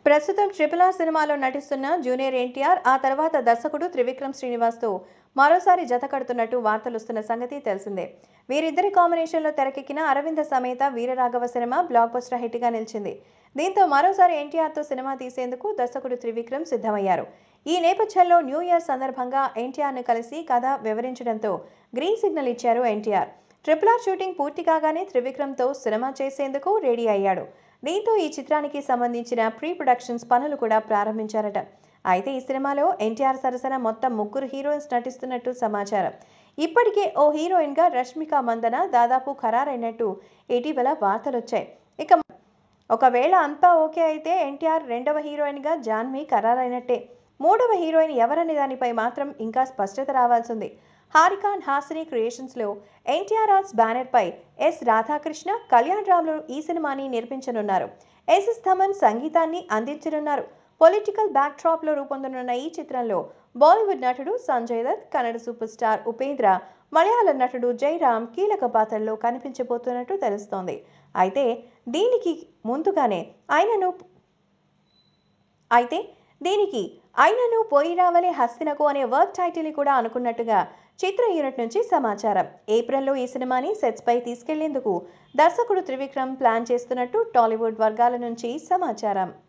ప్రస్తుతం triple R సినిమాలో నటిస్తున్న జూనియర్ ఎన్టీఆర్ ఆ తర్వాత దర్శకుడు త్రివిక్రమ్ శ్రీనివాస్తో మరోసారి జత కడుతున్నట్టు వార్తలొస్తున్న సంగతి తెలిసిందే వీరిద్దరి కాంబినేషన్లో తెరకెక్కిన అరవింద సమేత వీరరాఘవ సినిమా బ్లాక్ బస్టర్ హిట్గా నిలిచింది దీంతో మరోసారి ఎన్టీఆర్తో సినిమా తీసేందుకు దర్శకుడు త్రివిక్రమ్ సిద్ధమయ్యారు ఈ నేపథ్యంలో న్యూ ఇయర్ సందర్భంగా ఎన్టీఆర్ను కలిసి కథ వివరించడంతో గ్రీన్ సిగ్నల్ ఇచ్చారు ఎన్టీఆర్ ట్రిపుల్ ఆర్ షూటింగ్ పూర్తి కాగానే త్రివిక్రమ్తో సినిమా చేసేందుకు రెడీ అయ్యాడు దీంతో ఈ చిత్రానికి సంబంధించిన ప్రీ ప్రొడక్షన్స్ పనులు కూడా ప్రారంభించారట అయితే ఈ సినిమాలో ఎన్టీఆర్ సరసన మొత్తం ముగ్గురు హీరోయిన్స్ నటిస్తున్నట్టు సమాచారం ఇప్పటికే ఓ హీరోయిన్గా రష్మిక మందన దాదాపు ఖరారైనట్టు ఇటీవల వార్తలొచ్చాయి ఇక ఒకవేళ అంతా ఓకే అయితే ఎన్టీఆర్ రెండవ హీరోయిన్గా జాన్వి ఖరారైనట్టే మూడవ హీరోయిన్ ఎవరనే దానిపై మాత్రం ఇంకా స్పష్టత రావాల్సింది హారికాన్ హాసిని క్రియేషన్స్లో ఎన్టీఆర్ ఆర్ట్స్ బ్యానర్పై ఎస్ రాధాకృష్ణ కళ్యాణ్ రామ్లు ఈ సినిమాని నిర్మించనున్నారు ఎస్ ఎస్ థమన్ సంగీతాన్ని అందించనున్నారు పొలిటికల్ బ్యాక్ డ్రాప్లో రూపొందనున్న ఈ చిత్రంలో బాలీవుడ్ నటుడు సంజయ్ దత్ కన్నడ సూపర్ స్టార్ ఉపేంద్ర మలయాళ నటుడు జైరామ్ కీలక పాత్రల్లో కనిపించబోతున్నట్టు తెలుస్తోంది అయితే దీనికి ముందుగానే ఆయనను అయితే దీనికి అయినను పోయి రావలే హస్తినకు అనే వర్క్ టైటిల్ కూడా అనుకున్నట్టుగా చిత్ర యూనిట్ నుంచి సమాచారం ఏప్రిల్లో ఈ సినిమాని సెట్స్ పై తీసుకెళ్లేందుకు దర్శకుడు త్రివిక్రమ్ ప్లాన్ చేస్తున్నట్టు టాలీవుడ్ వర్గాల నుంచి సమాచారం